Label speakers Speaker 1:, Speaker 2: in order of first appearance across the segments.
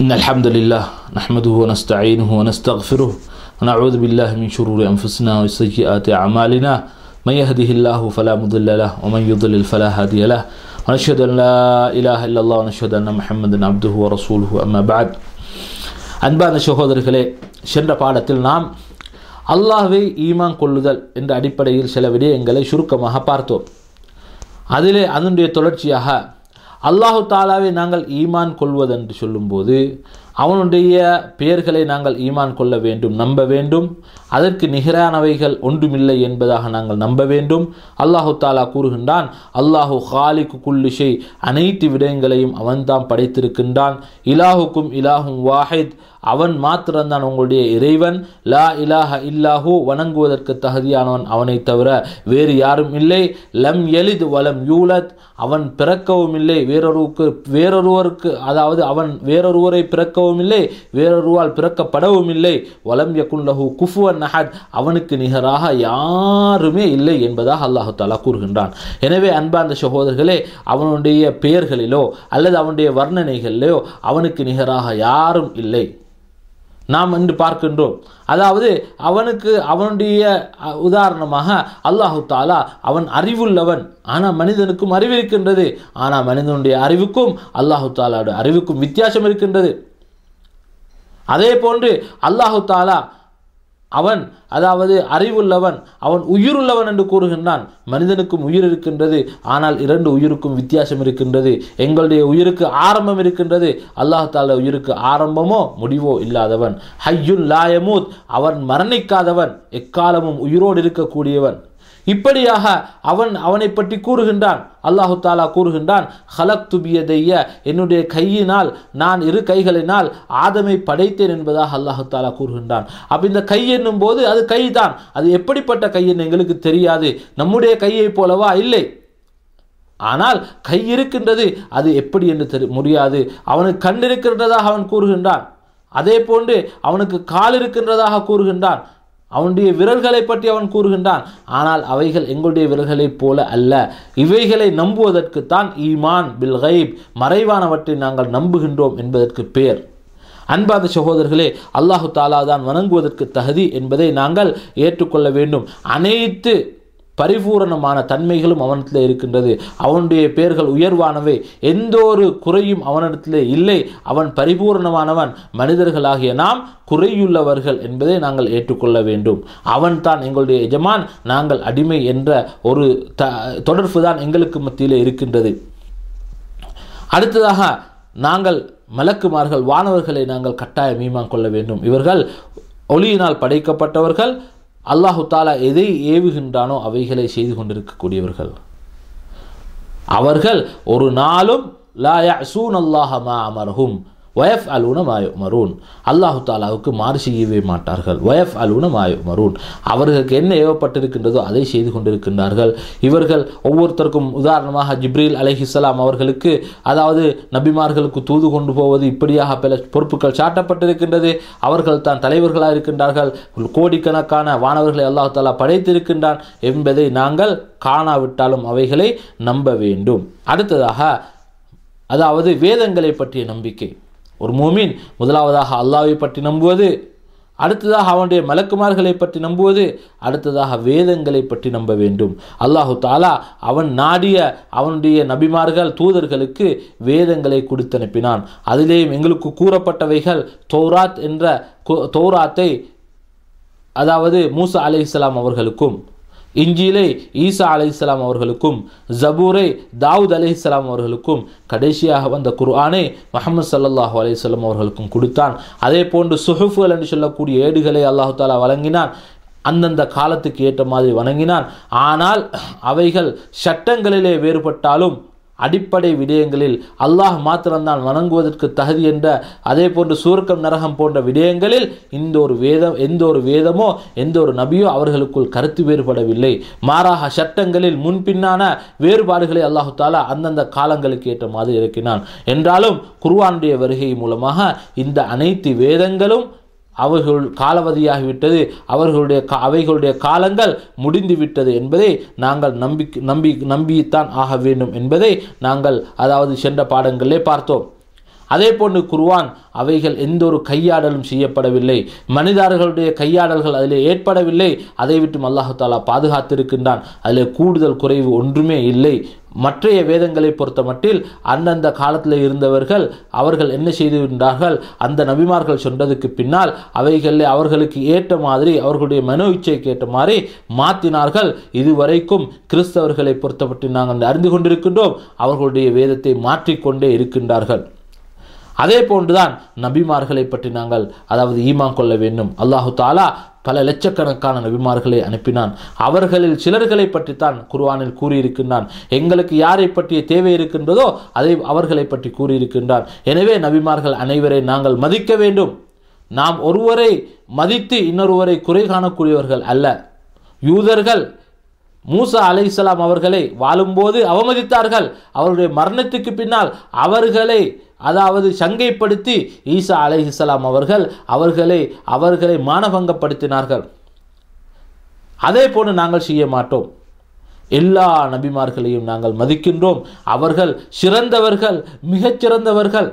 Speaker 1: إن الحمد لله نحمده ونستعينه ونستغفره ونعوذ بالله من شرور أنفسنا وسيئات أعمالنا من يهده الله فلا مضل له ومن يضلل فلا هادي له ونشهد أن لا إله إلا الله ونشهد أن محمدا عبده ورسوله أما بعد அன்பான சகோதரர்களே சென்ற பாடத்தில் நாம் அல்லாஹ்வை ஈமான் கொள்ளுதல் என்ற அடிப்படையில் சில விடயங்களை சுருக்கமாக பார்த்தோம் அதிலே அதனுடைய தொடர்ச்சியாக அல்லாஹு தாலாவை நாங்கள் ஈமான் கொள்வதென்று சொல்லும்போது அவனுடைய பெயர்களை நாங்கள் ஈமான் கொள்ள வேண்டும் நம்ப வேண்டும் அதற்கு நிகரானவைகள் ஒன்றுமில்லை என்பதாக நாங்கள் நம்ப வேண்டும் அல்லாஹு தாலா கூறுகின்றான் அல்லாஹு ஹாலிக்கு குல்லிஷை அனைத்து விடயங்களையும் அவன்தான் படைத்திருக்கின்றான் இலாஹுக்கும் இலாஹும் வாஹித் அவன் மாத்திரம்தான் உங்களுடைய இறைவன் லா இலாஹ இல்லாஹு வணங்குவதற்கு தகுதியானவன் அவனை தவிர வேறு யாரும் இல்லை லம் எலித் வலம் யூலத் அவன் பிறக்கவும் இல்லை வேறொருவருக்கு வேறொருவருக்கு அதாவது அவன் வேறொருவரை பிறக்கவும் இல்லை வேறொருவால் பிறக்கப்படவும் இல்லை வலம் யகுல்லஹு குஃபுவன் நஹத் அவனுக்கு நிகராக யாருமே இல்லை என்பதாக அல்லாஹு தாலா கூறுகின்றான் எனவே அன்பார்ந்த சகோதரர்களே அவனுடைய பெயர்களிலோ அல்லது அவனுடைய வர்ணனைகளிலோ அவனுக்கு நிகராக யாரும் இல்லை நாம் என்று பார்க்கின்றோம் அதாவது அவனுக்கு அவனுடைய அஹ், உதாரணமாக அல்லாஹு தாலா அவன் அறிவுள்ளவன் ஆனால் மனிதனுக்கும் அறிவு இருக்கின்றது ஆனால் மனிதனுடைய அறிவுக்கும் அல்லாஹு தாலாவுடைய அறிவுக்கும் வித்தியாசம் இருக்கின்றது அதே போன்று அல்லாஹு தாலா அவன் அதாவது அறிவுள்ளவன் அவன் உயிருள்ளவன் என்று கூறுகின்றான் மனிதனுக்கும் உயிர் இருக்கின்றது ஆனால் இரண்டு உயிருக்கும் வித்தியாசம் இருக்கின்றது எங்களுடைய உயிருக்கு ஆரம்பம் இருக்கின்றது அல்லாஹ் தாலா உயிருக்கு ஆரம்பமோ முடிவோ இல்லாதவன் ஹையுல் லாயமூத் அவன் மரணிக்காதவன் எக்காலமும் உயிரோடு இருக்கக்கூடியவன் இப்படியாக அவன் அவனை பற்றி கூறுகின்றான் அல்லாஹு தாலா கூறுகின்றான் ஹலக் துபியதைய என்னுடைய கையினால் நான் இரு கைகளினால் ஆதமை படைத்தேன் என்பதாக அல்லாஹு தாலா கூறுகின்றான் அப்ப இந்த கை என்னும் போது அது கைதான் அது எப்படிப்பட்ட கை என்று எங்களுக்கு தெரியாது நம்முடைய கையை போலவா இல்லை ஆனால் கை இருக்கின்றது அது எப்படி என்று தெரி முடியாது அவனுக்கு கண் இருக்கின்றதாக அவன் கூறுகின்றான் அதே போன்று அவனுக்கு கால் இருக்கின்றதாக கூறுகின்றான் அவனுடைய விரல்களை பற்றி அவன் கூறுகின்றான் ஆனால் அவைகள் எங்களுடைய விரல்களைப் போல அல்ல இவைகளை நம்புவதற்குத்தான் ஈமான் பில் கைப் மறைவானவற்றை நாங்கள் நம்புகின்றோம் என்பதற்கு பேர் அன்பாத சகோதரர்களே அல்லாஹு தாலா தான் வணங்குவதற்கு தகுதி என்பதை நாங்கள் ஏற்றுக்கொள்ள வேண்டும் அனைத்து பரிபூரணமான தன்மைகளும் அவனிடத்தில் இருக்கின்றது அவனுடைய பெயர்கள் உயர்வானவை எந்த ஒரு குறையும் அவனிடத்தில் இல்லை அவன் பரிபூரணமானவன் மனிதர்களாகிய நாம் குறையுள்ளவர்கள் என்பதை நாங்கள் ஏற்றுக்கொள்ள வேண்டும் அவன் தான் எங்களுடைய எஜமான் நாங்கள் அடிமை என்ற ஒரு த தொடர்பு தான் எங்களுக்கு மத்தியில் இருக்கின்றது அடுத்ததாக நாங்கள் மலக்குமார்கள் வானவர்களை நாங்கள் கட்டாயம் ஈமான் கொள்ள வேண்டும் இவர்கள் ஒளியினால் படைக்கப்பட்டவர்கள் அல்லாஹு தாலா எதை ஏவுகின்றானோ அவைகளை செய்து கொண்டிருக்கக்கூடியவர்கள் அவர்கள் ஒரு நாளும் லா யஸூன் அல்லாஹ மா அமரஹும் வயஃப் அலுன மாயுமரூன் அல்லாஹு தாலாவுக்கு மாறு செய்யவே மாட்டார்கள் வயஃப் அலுன மாயுமரூன் அவர்களுக்கு என்ன ஏவப்பட்டிருக்கின்றதோ அதை செய்து கொண்டிருக்கின்றார்கள் இவர்கள் ஒவ்வொருத்தருக்கும் உதாரணமாக ஜிப்ரீல் அலைஹிஸ்ஸலாம் அவர்களுக்கு அதாவது நபிமார்களுக்கு தூது கொண்டு போவது இப்படியாக பல பொறுப்புகள் சாட்டப்பட்டிருக்கின்றது அவர்கள் தான் தலைவர்களாக இருக்கின்றார்கள் கோடிக்கணக்கான வானவர்களை அல்லாஹு தாலா படைத்திருக்கின்றான் என்பதை நாங்கள் காணாவிட்டாலும் அவைகளை நம்ப வேண்டும் அடுத்ததாக அதாவது வேதங்களை பற்றிய நம்பிக்கை ஒரு மூமின் முதலாவதாக அல்லாவை பற்றி நம்புவது அடுத்ததாக அவனுடைய மலக்குமார்களை பற்றி நம்புவது அடுத்ததாக வேதங்களை பற்றி நம்ப வேண்டும் அல்லாஹு தாலா அவன் நாடிய அவனுடைய நபிமார்கள் தூதர்களுக்கு வேதங்களை கொடுத்து அனுப்பினான் அதிலேயும் எங்களுக்கு கூறப்பட்டவைகள் தௌராத் என்ற கு- தௌராத்தை அதாவது மூசா அலைஹிஸ்ஸலாம் அவர்களுக்கும் இஞ்சிலை ஈசா அலைஹிஸ்ஸலாம் அவர்களுக்கும் ஜபூரை தாவூத் அலைஹிஸ்ஸலாம் அவர்களுக்கும் கடைசியாக வந்த குர்ஆனை முஹம்மது ஸல்லல்லாஹு அலைஹி வஸல்லம் அவர்களுக்கும் கொடுத்தான் அதே போன்று சுஹுஃபுகள் என்று சொல்லக்கூடிய ஏடுகளை அல்லாஹு தாலா வழங்கினான் அந்தந்த காலத்துக்கு ஏற்ற மாதிரி வணங்கினான் ஆனால் அவைகள் சட்டங்களிலே வேறுபட்டாலும் அடிப்படை விடயங்களில் அல்லாஹ் மாத்திரம்தான் வணங்குவதற்கு தகுதி என்ற அதே போன்று சூர்க்கம் நரகம் போன்ற விடயங்களில் இந்த ஒரு வேதம் எந்த ஒரு வேதமோ எந்த ஒரு நபியோ அவர்களுக்குள் கருத்து வேறுபடவில்லை மாறாக சட்டங்களில் முன்பின்னான வேறுபாடுகளை அல்லாஹு தாலா அந்தந்த காலங்களுக்கு ஏற்ற மாதிரி இறக்கினான் என்றாலும் குர்ஆனுடைய வருகை மூலமாக இந்த அனைத்து வேதங்களும் அவர்கள் காலவதியாகிவிட்டது அவர்களுடைய கா- அவைகளுடைய காலங்கள் முடிந்து விட்டது என்பதை நாங்கள் நம்பி நம்பி நம்பித்தான் ஆக வேண்டும் என்பதை நாங்கள் அதாவது சென்ற பாடங்களிலே பார்த்தோம் அதே போன்று குர்ஆன் அவைகள் எந்த ஒரு கையாடலும் செய்யப்படவில்லை மனிதர்களுடைய கையாடல்கள் அதில் ஏற்படவில்லை அதை விட்டும் அல்லாஹு தாலா பாதுகாத்திருக்கின்றான் அதில் கூடுதல் குறைவு ஒன்றுமே இல்லை மற்றைய வேதங்களை பொறுத்த மட்டில் அந்தந்த காலத்தில் இருந்தவர்கள் அவர்கள் என்ன செய்திருந்தார்கள் அந்த நபிமார்கள் சொன்னதுக்கு பின்னால் அவைகளில் அவர்களுக்கு ஏற்ற மாதிரி அவர்களுடைய மனோ இச்சைக்கு ஏற்ற மாதிரி மாற்றினார்கள் இதுவரைக்கும் கிறிஸ்தவர்களை பொறுத்தப்பட்டு நாங்கள் அறிந்து கொண்டிருக்கின்றோம் அவர்களுடைய வேதத்தை மாற்றிக்கொண்டே இருக்கின்றார்கள் அதே போன்றுதான் நபிமார்களை பற்றி நாங்கள் அதாவது ஈமான் கொள்ள வேண்டும் அல்லாஹு தாலா பல லட்சக்கணக்கான நபிமார்களை அனுப்பினான் அவர்களில் சிலர்களை பற்றித்தான் குர்ஆனில் கூறியிருக்கின்றான் எங்களுக்கு யாரை பற்றிய தேவை இருக்கின்றதோ அதை அவர்களை பற்றி கூறியிருக்கின்றான் எனவே நபிமார்கள் அனைவரை நாங்கள் மதிக்க வேண்டும் நாம் ஒருவரை மதித்து இன்னொருவரை குறை காணக்கூடியவர்கள் அல்ல யூதர்கள் மூசா அலைஹிஸ்ஸலாம் அவர்களை வாழும்போது அவமதித்தார்கள் அவருடைய மரணத்துக்கு பின்னால் அவர்களை அதாவது சங்கைப்படுத்தி ஈசா அலைஹிஸ்ஸலாம் அவர்கள் அவர்களை அவர்களை மானபங்கப்படுத்தினார்கள் அதே போன்று நாங்கள் செய்ய மாட்டோம் எல்லா நபிமார்களையும் நாங்கள் மதிக்கின்றோம் அவர்கள் சிறந்தவர்கள் மிகச் சிறந்தவர்கள்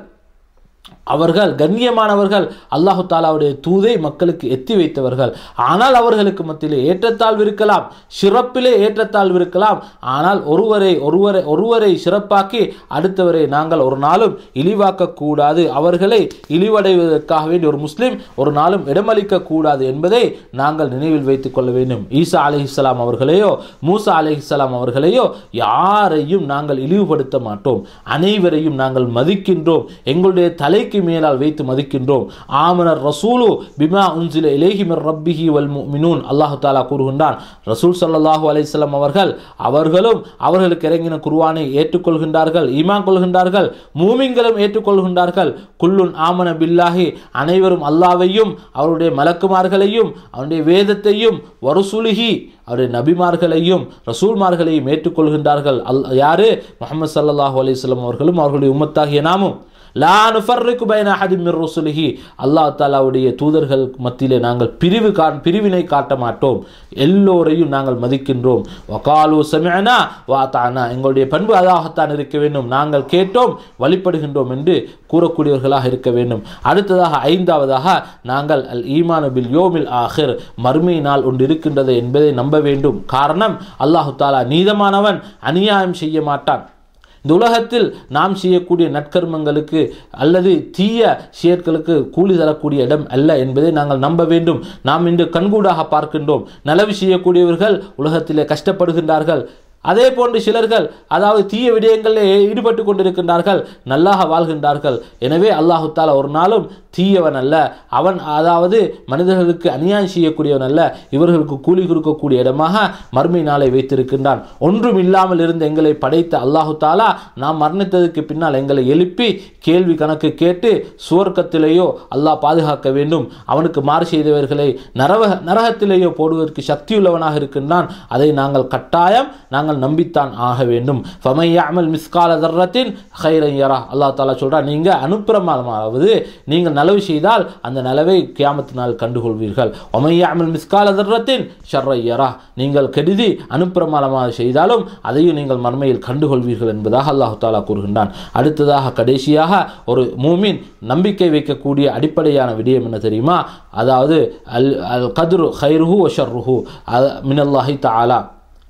Speaker 1: அவர்கள் கண்ணியமானவர்கள் அல்லாஹு தாலாவுடைய தூதை மக்களுக்கு எத்தி வைத்தவர்கள் ஆனால் அவர்களுக்கு மத்தியிலே ஏற்றத்தாழ்வு இருக்கலாம் சிறப்பிலே ஏற்றத்தாழ்வு இருக்கலாம் ஆனால் ஒருவரை ஒருவரை ஒருவரை சிறப்பாக்கி அடுத்தவரை நாங்கள் ஒரு நாளும் இழிவாக்க கூடாது அவர்களை இழிவடைவதற்காக வேண்டி ஒரு முஸ்லிம் ஒரு நாளும் இடமளிக்க கூடாது என்பதை நாங்கள் நினைவில் வைத்துக் கொள்ள வேண்டும் ஈசா அலிஹிஸ்லாம் அவர்களையோ மூசா அலிஹிஸ்லாம் அவர்களையோ யாரையும் நாங்கள் இழிவுபடுத்த மாட்டோம் அனைவரையும் நாங்கள் மதிக்கின்றோம் எங்களுடைய தலைக்கு மேலால் வைத்து மதிக்கின்றோம் ஆமனர் ரசூலு பிமா உன்சில இலேஹி மிர் ரப்பிஹி வல் முஃமினூன் அல்லாஹு தாலா கூறுகின்றான் ரசூல் ஸல்லல்லாஹு அலைஹி வஸல்லம் அவர்கள் அவர்களும் அவர்களுக்கு இறங்கின குர்ஆனை ஏற்றுக்கொள்கின்றார்கள் ஈமான் கொள்கின்றார்கள் மூமின்களும் ஏற்றுக்கொள்கின்றார்கள் குல்லுன் ஆமன பில்லாஹி அனைவரும் அல்லாஹ்வையும் அவருடைய மலக்குமார்களையும் அவருடைய வேதத்தையும் வருசுலுஹி அவருடைய நபிமார்களையும் ரசூல்மார்களையும் ஏற்றுக்கொள்கின்றார்கள் அல் யாரு முகமது சல்லல்லாஹு அலைஹி அவர்களும் அவர்களுடைய உம்மத்தாகிய நாமும் லா நுஃபர்ரிக்கு பைன அஹதின் மிர் ருசுலிஹி அல்லாஹ் தாலாவுடைய தூதர்கள் மத்தியிலே நாங்கள் பிரிவு கா பிரிவினை காட்ட மாட்டோம் எல்லோரையும் நாங்கள் மதிக்கின்றோம் வகாலு சமிஅனா வாத்தானா எங்களுடைய பண்பு அதாகத்தான் இருக்க வேண்டும் நாங்கள் கேட்டோம் வழிபடுகின்றோம் என்று கூறக்கூடியவர்களாக இருக்க வேண்டும் அடுத்ததாக ஐந்தாவதாக நாங்கள் அல் ஈமானு பில் யோமில் ஆஹிர் மறுமை நாள் ஒன்று இருக்கின்றது என்பதை நம்ப வேண்டும் காரணம் அல்லாஹு தாலா நீதமானவன் அநியாயம் செய்ய மாட்டான் இந்த உலகத்தில் நாம் செய்யக்கூடிய நற்கர்மங்களுக்கு அல்லது தீய செயற்களுக்கு கூலி தரக்கூடிய இடம் அல்ல என்பதை நாங்கள் நம்ப வேண்டும் நாம் இன்று கண்கூடாக பார்க்கின்றோம் நலவு செய்யக்கூடியவர்கள் உலகத்திலே கஷ்டப்படுகின்றார்கள் அதே போன்று சிலர்கள் அதாவது தீய விடயங்களில் ஈடுபட்டு கொண்டிருக்கின்றார்கள் நல்லாக வாழ்கின்றார்கள் எனவே அல்லாஹு தாலா ஒரு நாளும் தீயவன் அல்ல அவன் அதாவது மனிதர்களுக்கு அநியாயம் செய்யக்கூடியவன் அல்ல இவர்களுக்கு கூலி கொடுக்கக்கூடிய இடமாக மறுமை நாளை வைத்திருக்கின்றான் ஒன்றும் இல்லாமல் இருந்து எங்களை படைத்த அல்லாஹு தாலா நாம் மரணித்ததுக்கு பின்னால் எங்களை எழுப்பி கேள்வி கணக்கு கேட்டு சுவர்க்கத்திலேயோ அல்லாஹ் பாதுகாக்க வேண்டும் அவனுக்கு மாறு செய்தவர்களை நரவ நரகத்திலேயோ போடுவதற்கு சக்தியுள்ளவனாக இருக்கின்றான் அதை நாங்கள் கட்டாயம் நாங்கள் நம்பித்தான் ஆக வேண்டும் ஃபமையாமல் மிஸ்கால தர்ரத்தின் ஹைரையரா அல்லா தாலா சொல்றா நீங்க அனுப்புறமாவது நீங்கள் நலவு செய்தால் அந்த நலவை கியாமத்தினால் கண்டுகொள்வீர்கள் ஒமையாமல் மிஸ்கால தர்ரத்தின் ஷர்ரையரா நீங்கள் கெடுதி அனுப்புறமாலமாக செய்தாலும் அதையும் நீங்கள் மர்மையில் கண்டுகொள்வீர்கள் என்பதாக அல்லாஹு தாலா கூறுகின்றான் அடுத்ததாக கடைசியாக ஒரு மூமின் நம்பிக்கை வைக்கக்கூடிய அடிப்படையான விடயம் என்ன தெரியுமா அதாவது அல் அல் கதுரு ஹைருஹு ஒஷர்ருஹு மினல்லாஹி தாலா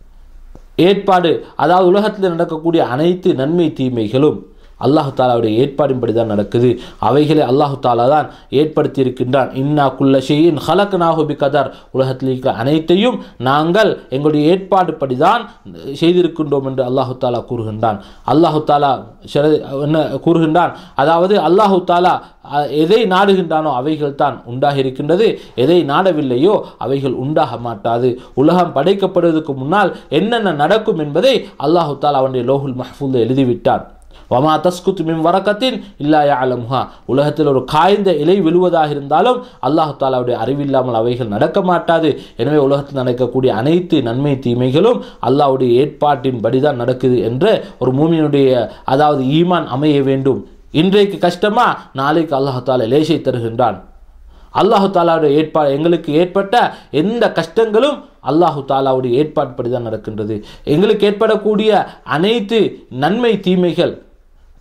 Speaker 1: ஏற்பாடு அதாவது உலகத்தில் நடக்கக்கூடிய அனைத்து நன்மை தீமைகளும் அல்லாஹு தாலாவுடைய ஏற்பாடின்படி தான் நடக்குது அவைகளை அல்லாஹு தாலா தான் ஏற்படுத்தி இருக்கின்றான் இன்னா குல்ல ஷெயின் ஹலக் நாகுபி கதர் உலகத்தில் இருக்க அனைத்தையும் நாங்கள் எங்களுடைய ஏற்பாடுப்படி தான் செய்திருக்கின்றோம் என்று அல்லாஹு தாலா கூறுகின்றான் அல்லாஹு தாலா என்ன கூறுகின்றான் அதாவது அல்லாஹு தாலா எதை நாடுகின்றானோ அவைகள் தான் உண்டாகி இருக்கின்றது எதை நாடவில்லையோ அவைகள் உண்டாக மாட்டாது உலகம் படைக்கப்படுவதற்கு முன்னால் என்னென்ன நடக்கும் என்பதை அல்லாஹு தாலா அவனுடைய லோகுல் மஹ்பூல் எழுதிவிட்டான் வமா தஸ்குத் மின் வரக்கத்தின் இல்லா யாலமுஹா உலகத்தில் ஒரு காய்ந்த இலை விழுவதாக இருந்தாலும் அல்லாஹு தாலாவுடைய அறிவில்லாமல் அவைகள் நடக்க மாட்டாது எனவே உலகத்தில் நடக்கக்கூடிய அனைத்து நன்மை தீமைகளும் அல்லாஹ்வுடைய ஏற்பாட்டின் படிதான் நடக்குது என்ற ஒரு மூமியினுடைய அதாவது ஈமான் அமைய வேண்டும் இன்றைக்கு கஷ்டமா நாளைக்கு அல்லாஹு தாலா லேசை தருகின்றான் அல்லாஹு தாலாவுடைய ஏற்பாடு எங்களுக்கு ஏற்பட்ட எந்த கஷ்டங்களும் அல்லாஹு தாலாவுடைய ஏற்பாடுபடி தான் நடக்கின்றது எங்களுக்கு ஏற்படக்கூடிய அனைத்து நன்மை தீமைகள்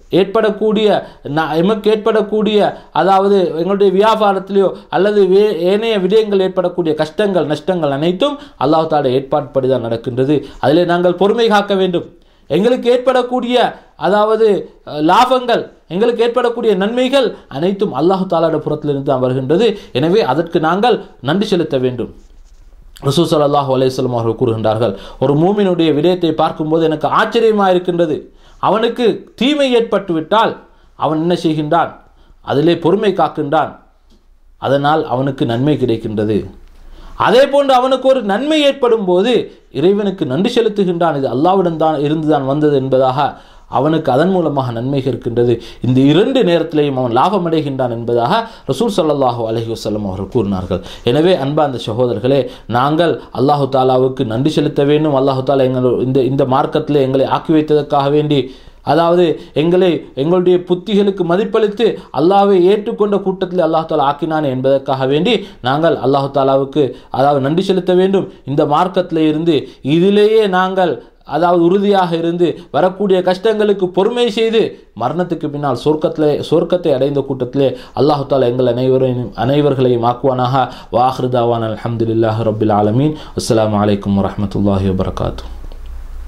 Speaker 1: ஏற்படக்கூடிய ந- எமக்கு ஏற்படக்கூடிய அதாவது எங்களுடைய வியாபாரத்திலேயோ அல்லது வே ஏனைய விடயங்கள் ஏற்படக்கூடிய கஷ்டங்கள் நஷ்டங்கள் அனைத்தும் அல்லாஹ் தாலா ஏற்பாடுபடி தான் நடக்கின்றது அதிலே நாங்கள் பொறுமை காக்க வேண்டும் எங்களுக்கு ஏற்படக்கூடிய அதாவது அஹ், லாபங்கள் எங்களுக்கு ஏற்படக்கூடிய நன்மைகள் அனைத்தும் அல்லாஹு தாலாட புறத்திலிருந்து தான் வருகின்றது எனவே அதற்கு நாங்கள் நன்றி செலுத்த வேண்டும் ரசூல் ஸல்லல்லாஹு அலைஹி வஸல்லம் அவர்கள் கூறுகின்றார்கள் ஒரு மூமினுடைய விடயத்தை பார்க்கும்போது எனக்கு ஆச்சரியமாக இருக்கின்றது அவனுக்கு தீமை ஏற்பட்டு விட்டால் அவன் என்ன செய்கின்றான் அதிலே பொறுமை காக்கின்றான் அதனால் அவனுக்கு நன்மை கிடைக்கின்றது அதே போன்று அவனுக்கு ஒரு நன்மை ஏற்படும் போது இறைவனுக்கு நன்றி செலுத்துகின்றான் இது அல்லாவிடம் தான் இருந்து தான் வந்தது என்பதாக அவனுக்கு அதன் மூலமாக நன்மை இருக்கின்றது இந்த இரண்டு நேரத்திலேயும் அவன் லாபம் அடைகின்றான் என்பதாக ரசூல் ஸல்லல்லாஹு அலைஹி வஸல்லம் அவர்கள் கூறினார்கள் எனவே அன்பார்ந்த சகோதரர்களே நாங்கள் அல்லாஹு தாலாவுக்கு நன்றி செலுத்த வேண்டும் அல்லாஹு தாலா எங்கள் இந்த இந்த மார்க்கத்திலே எங்களை ஆக்கி வைத்ததற்காக வேண்டி அதாவது எங்களை எங்களுடைய புத்திகளுக்கு மதிப்பளித்து அல்லாஹ்வை ஏற்றுக்கொண்ட கூட்டத்தில் அல்லாஹ் தாலா ஆக்கினான் என்பதற்காக வேண்டி நாங்கள் அல்லாஹு தாலாவுக்கு அதாவது நன்றி செலுத்த வேண்டும் இந்த மார்க்கத்தில் இருந்து இதிலேயே நாங்கள் அதாவது உறுதியாக இருந்து வரக்கூடிய கஷ்டங்களுக்கு பொறுமை செய்து மரணத்துக்கு பின்னால் சொர்க்கத்திலே சொர்க்கத்தை அடைந்த கூட்டத்திலே அல்லாஹு தாலா எங்கள் அனைவரையும் அனைவர்களையும் ஆக்குவானாக வாஹ்ருதாவான் அல்ஹம்துலில்லாஹி ரப்பில் ஆலமீன் அஸ்ஸலாமு அலைக்கும் வரஹ்மத்துல்லாஹி வபரகாத்துஹு